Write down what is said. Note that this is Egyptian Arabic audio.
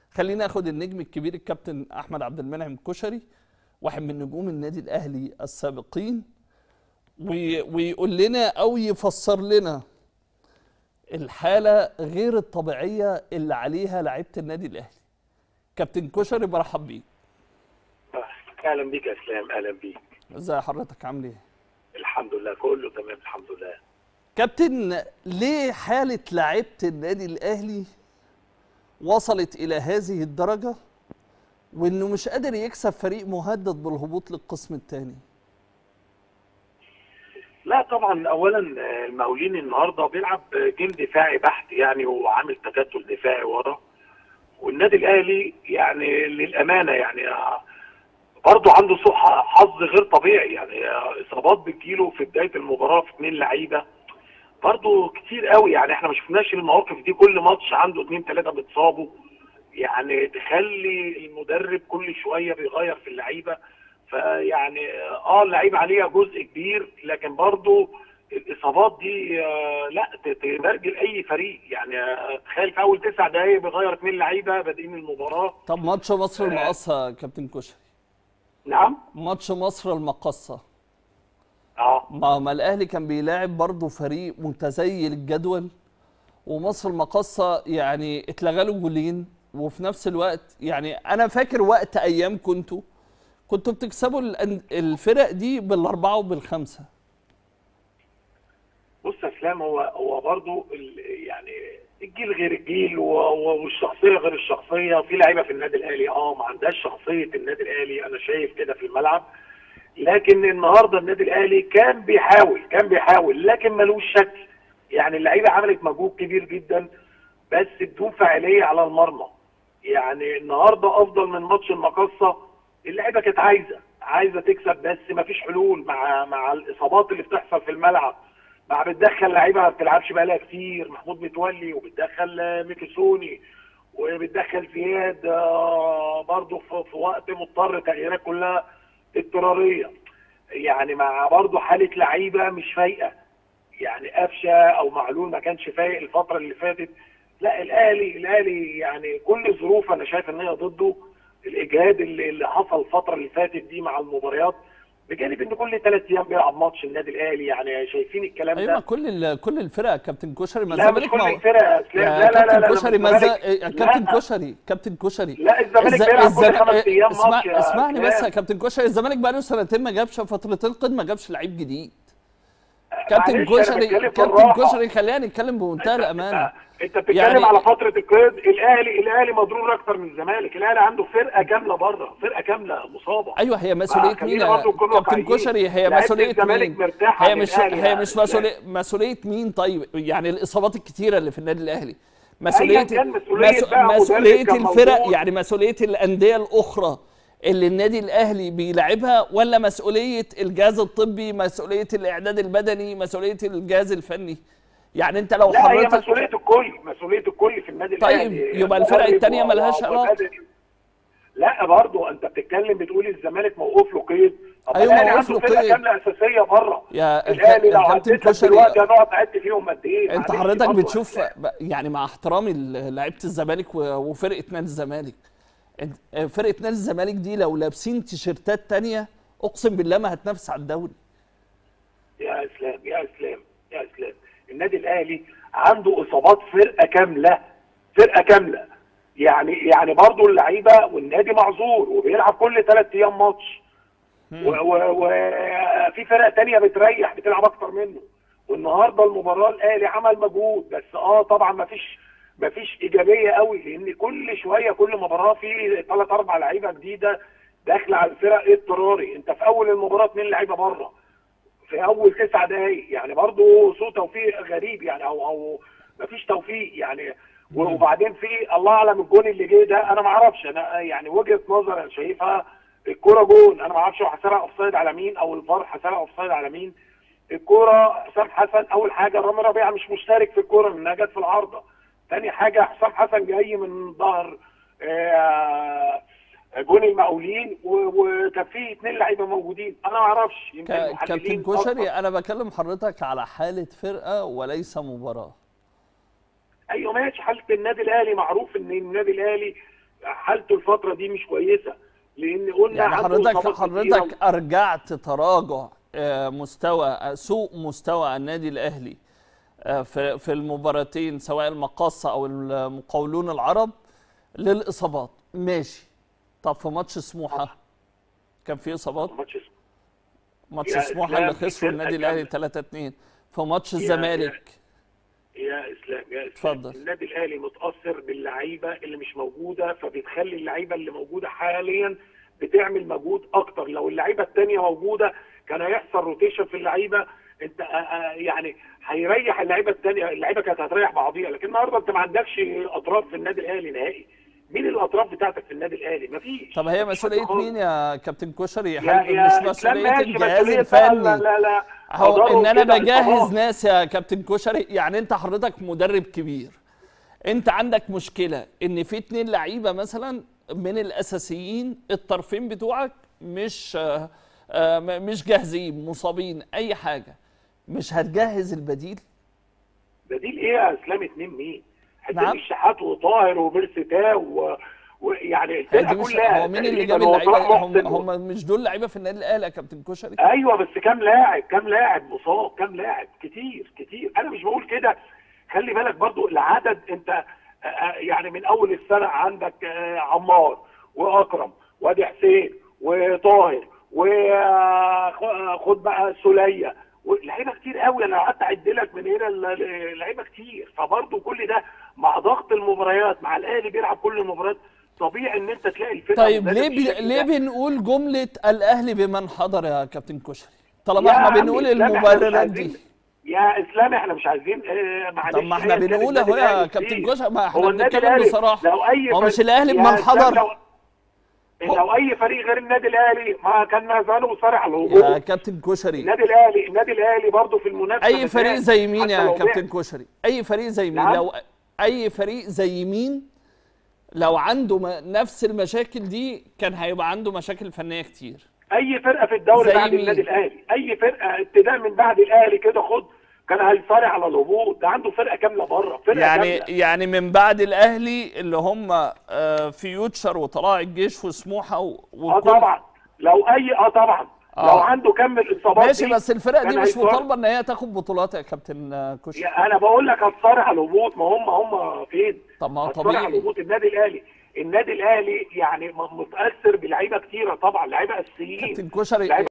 خلينا ناخد النجم الكبير الكابتن احمد عبد المنعم الكشري واحد من نجوم النادي الاهلي السابقين وي- ويقول لنا او يفسر لنا الحاله غير الطبيعيه اللي عليها لعيبه النادي الاهلي كابتن كشري برحب بيك اهلا بيك يا اسلام اهلا بيك ازي حضرتك عامل ايه الحمد لله كله تمام الحمد لله كابتن ليه حالة لعيبة النادي الأهلي وصلت إلى هذه الدرجة وإنه مش قادر يكسب فريق مهدد بالهبوط للقسم الثاني لا طبعا اولا آه، المقاولين النهارده بيلعب جيم دفاعي بحت يعني وعامل تكتل دفاعي ورا والنادي الاهلي يعني للامانه يعني آه، برضه عنده سوء ح- حظ غير طبيعي يعني آه، اصابات بتجيله في بدايه المباراه في اثنين لعيبه برضه كتير قوي يعني احنا ما شفناش المواقف دي كل ماتش عنده اثنين ثلاثه بيتصابوا يعني تخلي المدرب كل شويه بيغير في اللعيبه فيعني اه اللعيبه عليها جزء كبير لكن برضه الاصابات دي آه لا ت- تبرجل اي فريق يعني آه، تخيل في اول تسع دقائق بيغير اثنين لعيبه بادئين المباراه طب ماتش مصر المقصة يا كابتن كشري نعم ماتش مصر المقصة اه ما ما الأهلي كان بيلاعب برضه فريق متزيل الجدول ومصر المقصة يعني اتلغى له جولين وفي نفس الوقت يعني أنا فاكر وقت أيام كنتوا كنتوا بتكسبوا الأن- الفرق دي بالأربعة وبالخمسة بص يا اسلام هو هو برضه ال- يعني الجيل غير الجيل و- و- والشخصيه غير الشخصيه في لعيبه في النادي الاهلي اه ما عندهاش شخصيه النادي الاهلي انا شايف كده في الملعب لكن النهارده النادي الاهلي كان بيحاول كان بيحاول لكن ملوش شكل يعني اللعيبه عملت مجهود كبير جدا بس بدون فاعليه على المرمى يعني النهارده افضل من ماتش المقصه اللعيبه كانت عايزه عايزه تكسب بس مفيش حلول مع مع الاصابات اللي بتحصل في الملعب مع بتدخل لعيبه ما بتلعبش بقالها كتير محمود متولي وبتدخل آه، ميكي سوني وبتدخل زياد آه، برضه في في وقت مضطر تغييرات كلها اضطراريه يعني مع برضه حاله لعيبه مش فايقه يعني قفشه او معلول ما كانش فايق الفتره اللي فاتت لا الاهلي الاهلي يعني كل الظروف انا شايف ان هي ضده الاجهاد اللي, اللي حصل الفتره اللي فاتت دي مع المباريات بجانب ان كل ثلاث ايام بيلعب ماتش النادي الاهلي يعني شايفين الكلام أيوة ده كل ال- كل الفرق يا كابتن كشري ما لا مش الزمالك كل ما هو- الفرق يا اسلام يا لا لا لا كابتن لا كشري ما الزمالك- الز- يا كابتن لا. كشري كابتن كشري لا الزمالك الز- بيلعب كل الزم- خمس ايام اسمع ماتش يا اسمعني بس يا اسلام. كابتن كشري الزمالك بقى له سنتين ما جابش فترتين قد ما جابش لعيب جديد كابتن معلش، أنا كشري بتكلم كابتن بالراحة. كشري خلينا نتكلم بمنتهى الامانه انت بتتكلم يعني- على فتره القيد الاهلي الاهلي مضرور اكتر من الزمالك الاهلي عنده فرقه كامله بره فرقه كامله مصابه ايوه هي مسؤوليه مين خلينا يا برضه نكون كابتن واقعيين. كشري هي لعيبة مسؤوليه الزمالك مين مرتاحة هي مش للأهلي هي يا مش أسلام. مسؤوليه مسؤوليه مين طيب يعني الاصابات الكتيره اللي في النادي الاهلي مسؤوليه كان مسؤولية بقى مدرب مسؤوليه كان الفرق موجود. يعني مسؤوليه الانديه الاخرى اللي النادي الاهلي بيلعبها ولا مسؤوليه الجهاز الطبي مسؤوليه الاعداد البدني مسؤوليه الجهاز الفني يعني انت لو لا هي حضرتك مسؤوليه الكل مسؤوليه الكل في النادي طيب، الاهلي يبقى الفرق مدرب التانية و- ملهاش و- علاقة. وبدني. لا برضه انت بتتكلم بتقول الزمالك موقوف له قيد طب أيوة، الاهلي موقوف عنده له فرقه قيد. كامله اساسيه بره يا الاهلي لو كابتن عديت لك كشري دلوقتي هنقعد نعد فيهم قد ايه انت معلش حضرتك برضه بتشوف يا ب- يعني مع احترامي ل- لعيبه الزمالك و- وفرقه نادي الزمالك انت- فرقه نادي الزمالك دي لو لابسين تيشيرتات تانية اقسم بالله ما هتنافس على الدوري يا اسلام يا اسلام يا اسلام النادي الاهلي عنده اصابات فرقه كامله فرقه كامله يعني يعني برضه اللعيبه والنادي معذور وبيلعب كل ثلاث ايام ماتش وفي فرق تانية بتريح بتلعب اكتر منه والنهارده المباراه الاهلي عمل مجهود بس اه طبعا ما فيش ما فيش ايجابيه قوي لان كل شويه كل مباراه في ثلاث اربع لعيبه جديده داخله على الفرق اضطراري انت في اول المباراه اثنين لعيبه بره في اول تسع دقايق يعني برضه سوء توفيق غريب يعني او او مفيش توفيق يعني وبعدين في الله اعلم الجون اللي جه ده انا ما اعرفش انا يعني وجهه نظر انا شايفها الكوره جون انا ما اعرفش هو حسابها اوفسايد على مين او الفار حسابها اوفسايد على مين الكوره حسام حسن اول حاجه رامي ربيعه مش مشترك في الكوره انها جت في العارضه تاني حاجه حسام حسن جاي من ظهر آه، جون المقاولين و- وكان في اثنين لعيبه موجودين انا ما اعرفش يمكن ك- المحللين كابتن كشري أكتر. انا بكلم حضرتك على حاله فرقه وليس مباراه ايوه ماشي حاله النادي الاهلي معروف ان النادي الاهلي حالته الفتره دي مش كويسه لان قلنا يعني عنده حضرتك إصابات كتيرة. حضرتك ارجعت تراجع آه، مستوى آه، سوء مستوى النادي الاهلي آه، في في المباراتين سواء المقاصه او المقاولون العرب للاصابات ماشي طب في ماتش سموحه كان في اصابات ماتش اسمه. ماتش يا سموحه إسلام، اللي في خسروا فرقة النادي الاهلي كاملة. 3 2 في ماتش يا- الزمالك يا اسلام يا اسلام اتفضل. النادي الاهلي متاثر باللعيبه اللي مش موجوده فبتخلي اللعيبه اللي موجوده حاليا بتعمل مجهود اكتر لو اللعيبه الثانيه موجوده كان هيحصل روتيشن في اللعيبه انت آه، آه، يعني هيريح اللعيبه الثانيه اللعيبه كانت هتريح بعضيها لكن النهارده انت ما عندكش اطراف في النادي الاهلي نهائي مين الاطراف بتاعتك في النادي الاهلي مفيش طب هي مفيش حد مسؤوليه خالص. مين يا كابتن كشري يا هل يا مش إسلام مسؤوليه ماشي، الجهاز مسؤولية بقى لا الفني لا لا هو قدروا ان انا كده بجهز القضاء. ناس يا كابتن كشري يعني انت حضرتك مدرب كبير انت عندك مشكله ان في اتنين لعيبه مثلا من الاساسيين الطرفين بتوعك مش آه، آه، م- مش جاهزين مصابين اي حاجه مش هتجهز البديل بديل ايه يا اسلام اتنين مين؟ حسين نعم. الشحات وطاهر وبيرسي تاو و... ويعني هي الفرقه دي مش كلها هو مين اللي تقريباً جاب هو اللعيبه صلاح هم, محسن هم مش دول لعيبه في النادي الاهلي يا كابتن كشري ايوه بس كام لاعب كام لاعب مصاب كام لاعب كتير كتير انا مش بقول كده خلي بالك برضو العدد انت آه، آه، يعني من اول السنه عندك آه، عمار واكرم وادي حسين وطاهر وخد بقى سوليه لعيبه كتير قوي انا قعدت اعد لك من هنا ل- ل- لعيبه كتير فبرضو كل ده مع ضغط المباريات مع الاهلي بيلعب كل المباريات طبيعي ان انت تلاقي الفرقه طيب مدرب ليه بي... بالشكل ليه ده. بنقول جمله الاهلي بمن حضر يا كابتن كشري طالما يا احنا عم بنقول إسلام، إحنا مش المبررات عايزين- دي يا اسلام احنا مش عايزين اه معلش طب ما احنا هي كانت بنقول النادي اهو يا الأهلي كابتن كتير. كشري ما احنا هو النادي بنتكلم الأهلي بصراحه لو اي هو فريق- مش الاهلي يا بمن إسلام حضر لو, لو اي فريق غير النادي الاهلي ما كان زانه صارع على يا الهجوم كابتن كشري النادي الاهلي النادي الاهلي برضه في المنافسه اي فريق بالذات، زي مين حتى يا لو كابتن بعت. كشري اي فريق زي مين نعم. لو اي فريق زي مين لو عنده م- نفس المشاكل دي كان هيبقى عنده مشاكل فنيه كتير اي فرقه في الدوري زي بعد مين؟ النادي الاهلي اي فرقه ابتداء من بعد الاهلي كده خد كان هيصارع على الهبوط ده عنده فرقه كامله بره فرقه يعني كامله يعني من بعد الاهلي اللي هم آه، فيوتشر وطلائع الجيش وسموحه و- اه وكل طبعا لو اي اه طبعا آه. لو عنده كم الاصابات ماشي دي بس الفرق دي كان مش هيصارع. مطالبه ان هي تاخد بطولات يا كابتن آه، كشري يا انا بقول لك هتصارع على الهبوط ما هم هم فين؟ طب ما هو هتصارع على طبيعي الهبوط النادي الاهلي النادي الاهلي يعني م- متاثر بلعيبه كتيره طبعا لعيبه اساسيين كابتن كشري لعيبة